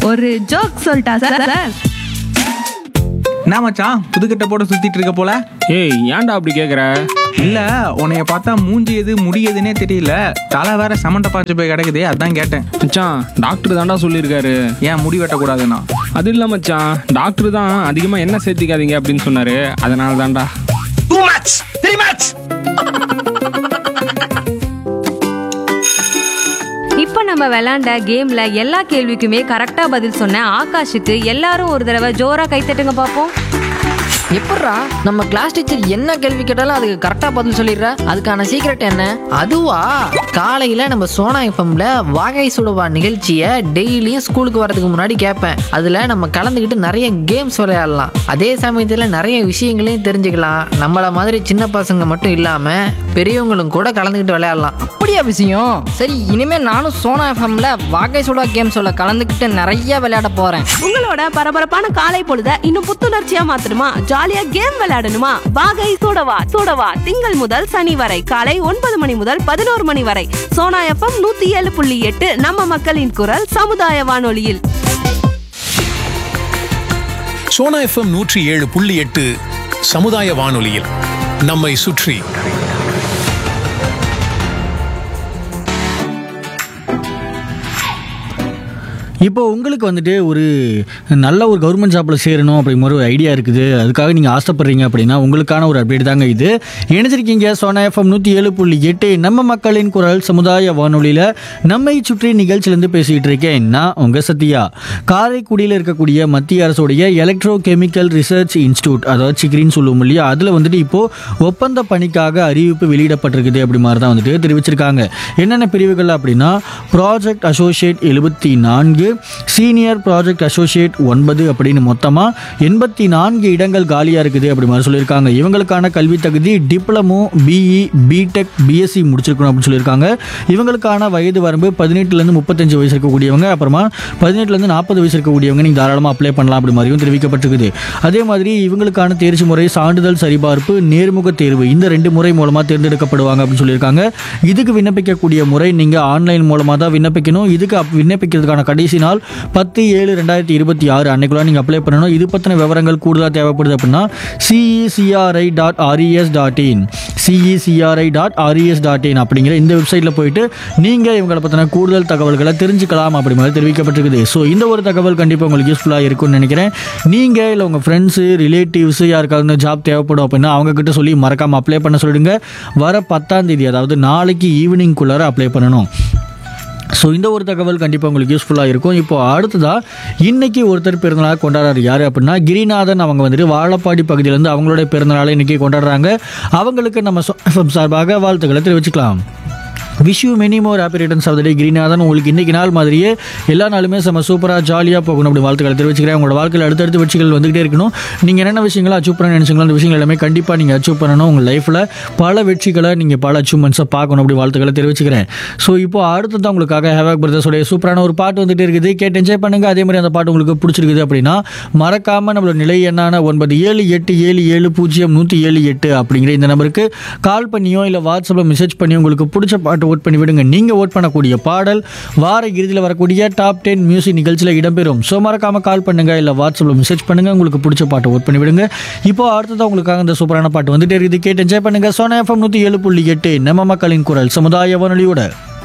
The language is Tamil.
ஒரு ஜோக் சொல்லிட்டா சார் சார் என்ன மச்சான் புதுக்கட்டை போட சுத்திட்டு இருக்க போல ஏய் ஏன்டா அப்படி கேக்குற இல்ல உன்னைய பார்த்தா மூஞ்சி எது முடி எதுனே தெரியல தலை வேற சமண்ட பாய்ச்சி போய் கிடக்குதே அதான் கேட்டேன் மச்சான் டாக்டர் தான்டா சொல்லியிருக்காரு ஏன் முடி வெட்டக்கூடாதுன்னா அது இல்லை மச்சான் டாக்டர் தான் அதிகமாக எண்ணெய் சேர்த்திக்காதீங்க அப்படின்னு சொன்னாரு அதனால தான்டா இப்போ நம்ம விளையாண்ட கேம்ல எல்லா கேள்விக்குமே கரெக்டா பதில் சொன்ன ஆகாஷுக்கு எல்லாரும் ஒரு தடவை ஜோரா கைத்தட்டுங்க பார்ப்போம் எப்பட்றா நம்ம கிளாஸ் டீச்சர் என்ன கேள்வி கேட்டாலும் அதுக்கு கரெக்டா பதில் சொல்லிடுற அதுக்கான சீக்ரெட் என்ன அதுவா காலையில நம்ம சோனா எஃப்எம்ல வாகை சுடுவா நிகழ்ச்சியை டெய்லியும் ஸ்கூலுக்கு வரதுக்கு முன்னாடி கேட்பேன் அதுல நம்ம கலந்துக்கிட்டு நிறைய கேம்ஸ் விளையாடலாம் அதே சமயத்துல நிறைய விஷயங்களையும் தெரிஞ்சுக்கலாம் நம்மள மாதிரி சின்ன பசங்க மட்டும் இல்லாம பெரியவங்களும் கூட கலந்துக்கிட்டு விளையாடலாம் அப்படியா விஷயம் சரி இனிமே நானும் சோனா எஃப்எம்ல வாகை சுடா கேம்ஸோட கலந்துக்கிட்டு நிறைய விளையாட போறேன் உங்களோட பரபரப்பான காலை பொழுத இன்னும் புத்துணர்ச்சியா மாத்தணுமா ஜாலியா கேம் விளையாடணுமா வாகை சூடவா சூடவா திங்கள் முதல் சனி வரை காலை ஒன்பது மணி முதல் பதினோரு மணி வரை சோனா எஃப்எம் நூத்தி ஏழு புள்ளி எட்டு நம்ம மக்களின் குரல் சமுதாய வானொலியில் சோனா எஃப்எம் நூற்றி ஏழு புள்ளி எட்டு சமுதாய வானொலியில் நம்மை சுற்றி இப்போ உங்களுக்கு வந்துட்டு ஒரு நல்ல ஒரு கவர்மெண்ட் ஜாப்பில் சேரணும் அப்படிங்கிற ஒரு ஐடியா இருக்குது அதுக்காக நீங்கள் ஆசைப்படுறீங்க அப்படின்னா உங்களுக்கான ஒரு அப்டேட் தாங்க இது இணைஞ்சிருக்கீங்க சோனா எஃப்எம் நூற்றி ஏழு புள்ளி எட்டு நம்ம மக்களின் குரல் சமுதாய வானொலியில் நம்மை சுற்றி நிகழ்ச்சியிலேருந்து பேசிக்கிட்டு இருக்கேன் நான் உங்கள் சத்யா காரைக்குடியில் இருக்கக்கூடிய மத்திய அரசுடைய எலக்ட்ரோ கெமிக்கல் ரிசர்ச் இன்ஸ்டியூட் அதாவது சிக்ரின்னு சொல்லுவோம் இல்லையா அதில் வந்துட்டு இப்போது ஒப்பந்த பணிக்காக அறிவிப்பு வெளியிடப்பட்டிருக்குது அப்படி மாதிரி தான் வந்துட்டு தெரிவிச்சிருக்காங்க என்னென்ன பிரிவுகள் அப்படின்னா ப்ராஜெக்ட் அசோசியேட் எழுபத்தி நான்கு சீனியர் ப்ராஜெக்ட் அசோசியேட் ஒன்பது அப்படின்னு மொத்தமாக எண்பத்தி நான்கு இடங்கள் காலியாக இருக்குது அப்படி மாதிரி சொல்லியிருக்காங்க இவங்களுக்கான கல்வி தகுதி டிப்ளமோ பிஇ பிடெக் பிஎஸ்சி முடிச்சிருக்கணும் அப்படின்னு சொல்லியிருக்காங்க இவங்களுக்கான வயது வரம்பு பதினெட்டுலேருந்து முப்பத்தஞ்சு வயசு இருக்கக்கூடியவங்க அப்புறமா பதினெட்டுலேருந்து நாற்பது வயசு இருக்கக்கூடியவங்க நீங்கள் தாராளமாக அப்ளை பண்ணலாம் அப்படி மாதிரியும் தெரிவிக்கப்பட்டிருக்குது அதே மாதிரி இவங்களுக்கான தேர்ச்சி முறை சான்றிதழ் சரிபார்ப்பு நேர்முக தேர்வு இந்த ரெண்டு முறை மூலமாக தேர்ந்தெடுக்கப்படுவாங்க அப்படின்னு சொல்லியிருக்காங்க இதுக்கு விண்ணப்பிக்கக்கூடிய முறை நீங்கள் ஆன்லைன் மூலமாக தான் விண்ணப்பிக்கணும் இதுக்கு அப்- விண்ணப்பிக்கிறதுக்கான கடைசி நாள் பத்து ஏழு ரெண்டாயிரத்தி இருபத்தி ஆறு அன்னைக்குள்ள நீங்கள் அப்ளை பண்ணணும் இது பற்றின விவரங்கள் கூடுதலாக தேவைப்படுது அப்படின்னா C E C R I dot R E S dot in C E C R I dot R E S dot in அப்படிங்கிற இந்த வெப்சைட்டில் போயிட்டு நீங்கள் இவங்களை பற்றின கூடுதல் தகவல்களை தெரிஞ்சுக்கலாம் அப்படி மாதிரி தெரிவிக்கப்பட்டிருக்குது ஸோ இந்த ஒரு தகவல் கண்டிப்பாக உங்களுக்கு யூஸ்ஃபுல்லாக இருக்கும்னு நினைக்கிறேன் நீங்கள் இல்லை உங்கள் ஃப்ரெண்ட்ஸு ரிலேட்டிவ்ஸு யாருக்காவது ஜாப் தேவைப்படும் அப்படின்னா அவங்க கிட்ட சொல்லி மறக்காமல் அப்ளை பண்ண சொல்லிடுங்க வர பத்தாம் தேதி அதாவது நாளைக்கு ஈவினிங்குள்ளார அப்ளை பண்ணணும் ஸோ இந்த ஒரு தகவல் கண்டிப்பாக உங்களுக்கு யூஸ்ஃபுல்லாக இருக்கும் இப்போ அடுத்ததாக இன்னைக்கு ஒருத்தர் பிறந்தநாள் கொண்டாடுறாரு யார் அப்படின்னா கிரிநாதன் அவங்க வந்துட்டு வாழப்பாடி பகுதியிலேருந்து அவங்களுடைய பிறந்தநாளை இன்னைக்கு கொண்டாடுறாங்க அவங்களுக்கு நம்ம சொ- FM சார்பாக வாழ்த்துக்களை தெரிவிச்சுக்கலாம் wish you many more happy returns of the day கிரீனாதன் உங்களுக்கு இன்னைக்கு நாள் மாதிரியே எல்லா நாளுமே செம்ம சூப்பராக ஜாலியாக போகணும் அப்படி வாழ்த்துக்களை தெரிவிச்சுக்கிறேன் உங்களோட வாழ்க்கையில் அடுத்தடுத்த வெற்றிகள் வந்துகிட்டே இருக்கணும் நீங்கள் என்னென்ன விஷயங்களை அச்சீவ் பண்ண நினைச்சீங்களோ அந்த விஷயங்கள் எல்லாமே கண்டிப்பாக நீங்கள் அச்சீவ் பண்ணணும் உங்கள் லைஃப்பில் பல வெற்றிகளை நீங்கள் பல அச்சீவ்மெண்ட்ஸை பார்க்கணும் அப்படி வாழ்த்துக்களை தெரிவிச்சுக்கிறேன் ஸோ இப்போ அடுத்ததான் உங்களுக்காக ஹேவாக் பிரதர்ஸோடைய சூப்பரான ஒரு பாட்டு வந்துட்டு இருக்குது கேட்டு என்ஜாய் பண்ணுங்கள் அதே மாதிரி அந்த பாட்டு உங்களுக்கு பிடிச்சிருக்குது அப்படின்னா மறக்காமல் நம்மளோட நிலை எண்ணான ஒன்பது ஏழு எட்டு ஏழு ஏழு பூஜ்ஜியம் நூற்றி ஏழு எட்டு அப்படிங்கிற இந்த நம்பருக்கு கால் பண்ணியோ இல்லை வாட்ஸ்அப்பில் மெசேஜ் பண்ணி உங்களுக்கு பிடிச்ச பாட்டு ஓட் பண்ணி விடுங்க நீங்கள் ஓட் பண்ணக்கூடிய பாடல் வார இறுதியில் வரக்கூடிய டாப் டென் மியூசிக் நிகழ்ச்சியில் இடம்பெறும் ஸோ மறக்காமல் கால் பண்ணுங்கள் இல்லை வாட்ஸ்அப்பில் மெசேஜ் பண்ணுங்கள் உங்களுக்கு பிடிச்ச பாட்டு ஓட் பண்ணி விடுங்க இப்போ அடுத்ததான் உங்களுக்காக இந்த சூப்பரான பாட்டு வந்துட்டே இருக்குது கேட்டு என்ஜாய் பண்ணுங்கள் சோனா எஃப்எம் நூற்றி ஏழு புள்ளி எட்டு நம்ம மக்களின் குரல் சமுதாய வானொலியோட